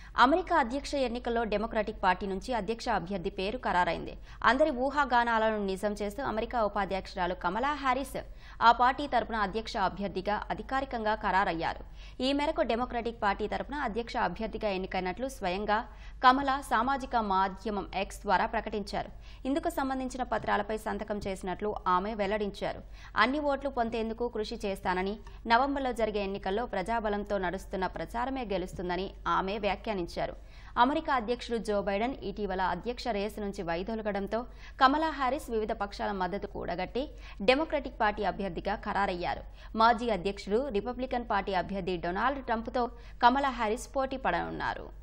America అధ్యక్ష ఎన్నికల్లో democratic party నుంచి అధ్యక్ష అభ్యర్థి పేరు ఖరారైంది అందరి ఊహాగానాలను నిజం చేస్తూ అమెరికా ఉపాధ్యక్షురాలు కమలా హ్యారిస్ ఆ పార్టీ తరపున అధ్యక్ష అభ్యర్థిగా అధికారికంగా ఖరారయ్యారు ఈ మేరకు డెమోక్రటిక్ పార్టీ తరపున అధ్యక్ష అభ్యర్థిగా ఎన్నికైనట్లు స్వయంగా కమల సామాజిక మాధ్యమం ఎక్స్ ద్వారా ప్రకటించారు ఇందుకు సంబంధించిన పత్రాలపై సంతకం చేసినట్లు ఆమె వెల్లడించారు అన్ని ఓట్లు పొందేందుకు కృషి చేస్తానని నవంబర్లో జరిగే ఎన్నికల్లో ప్రజాబలంతో నడుస్తున్న ప్రచారమే గెలుస్తుందని ఆమె వ్యాఖ్యానించారు అమెరికా అధ్యక్షుడు జో బైడెన్ ఇటీవల అధ్యక్ష రేసు నుంచి వైదొలగడంతో కమలా హ్యారిస్ వివిధ పక్షాల మద్దతు కూడగట్టి డెమోక్రటిక్ పార్టీ అభ్యర్థిగా ఖరారయ్యారు మాజీ అధ్యక్షుడు రిపబ్లికన్ పార్టీ అభ్యర్థి డొనాల్డ్ ట్రంప్తో కమలా హ్యారిస్ పోటీ పడనున్నారు